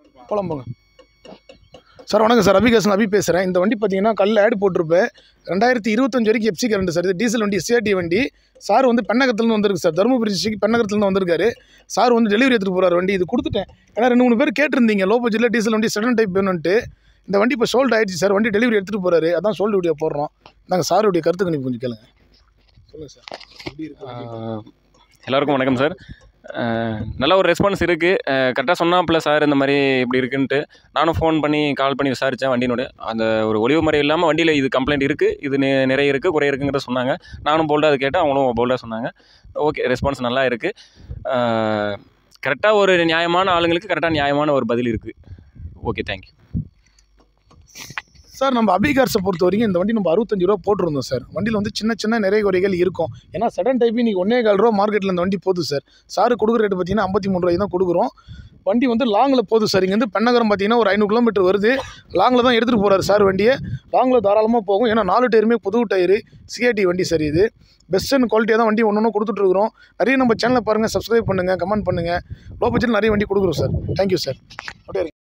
போலாம் போங்க சார் வணக்கம் சார் அபிகாசன் அபி பேசுகிறேன் இந்த வண்டி பார்த்தீங்கன்னா கல்ல ஆட் போட்டிருப்பேன் ரெண்டாயிரத்தி இருபத்தஞ்சு வரைக்கும் எஃப்சி கரண்ட் சார் இது டீசல் வண்டி சிஆர்டி வண்டி சார் வந்து பெண்ணகத்துலேருந்து வந்திருக்கு சார் தருமபுரி டிஸ்ட்ரிக்ட் பெண்ணகத்துலேருந்து வந்திருக்காரு சார் வந்து டெலிவரி எடுத்துகிட்டு போகிறார் வண்டி இது கொடுத்துட்டேன் ஏன்னா ரெண்டு மூணு பேர் கேட்டிருந்தீங்க லோ பட்ஜெட்டில் டீசல் வண்டி செகண்ட் டைப் வேணும்ன்ட்டு இந்த வண்டி இப்போ சோல்ட் ஆயிடுச்சு சார் வண்டி டெலிவரி எடுத்துகிட்டு போகிறாரு அதான் சோல்டு வீடியோ போடுறோம் நாங்கள் சாருடைய கருத்து கணிப்பு கொஞ்சம் கேளுங்க சொல்லுங்கள் சார் எப்படி இருக்கு வண்டி? ஆஹ் எல்லாருக்கும் வணக்கம் சார் ஆஹ் நல்ல ஒரு ரெஸ்பான்ஸ் இருக்குது கரெக்டாக சொன்னாப்புல சார் இந்த மாதிரி இப்படி இருக்குன்ட்டு நானும் ஃபோன் பண்ணி கால் பண்ணி விசாரித்தேன் வண்டியினோட அந்த ஒரு ஒளிவு முறை இல்லாமல் வண்டியில் இது கம்ப்ளைண்ட் இருக்குது இது நெ- நிறைய இருக்குது குறை இருக்குங்கிறத சொன்னாங்க நானும் போல்டாக அது கேட்டேன் அவங்களும் போல்டாக சொன்னாங்க ஓகே ரெஸ்பான்ஸ் நல்லா இருக்குது கரெக்டாக ஒரு நியாயமான ஆளுங்களுக்கு கரெக்டாக நியாயமான ஒரு பதில் இருக்குது ஓகே தேங்க்யூ சார் நம்ம அபிகார்ஸை பொறுத்த வரைக்கும் இந்த வண்டி நம்ம அறுபத்தஞ்சு ரூபா போட்டிருந்தோம் சார் வண்டியில் வந்து சின்ன சின்ன நிறைய குறைகள் இருக்கும் ஏன்னா சடன் டைப் இன்னைக்கு ஒன்னே கால் ரூபா மார்க்கெட்டில் இந்த வண்டி போகுது சார் சார் கொடுக்குற ரேட்டு பார்த்தீங்கன்னா ஐம்பத்தி மூணு ரூபாய் தான் கொடுக்குறோம் வண்டி வந்து லாங்கில் போகுது சார் இங்கேருந்து பெண்ணகரம் பார்த்தீங்கன்னா ஒரு ஐநூறு கிலோமீட்டர் வருது லாங்கில் தான் எடுத்துகிட்டு போகிறாரு சார் வண்டியை லாங்கில் தாராளமாக போகும் ஏன்னா நாலு டயருமே புது டயரு சிஆர்டி வண்டி சார் இது பெஸ்ட் அண்ட் குவாலிட்டியாக தான் வண்டி ஒன்று ஒன்று கொடுத்துட்ருக்குறோம் நிறைய நம்ம சேனலை பாருங்கள் சப்ஸ்கிரைப் பண்ணுங்கள் கமெண்ட் பண்ணுங்கள் லோ பட்ஜெட் நிறைய வண்டி கொடுக்குறோம் சார் தேங்க்யூ சார் அப்படியே இருங்க.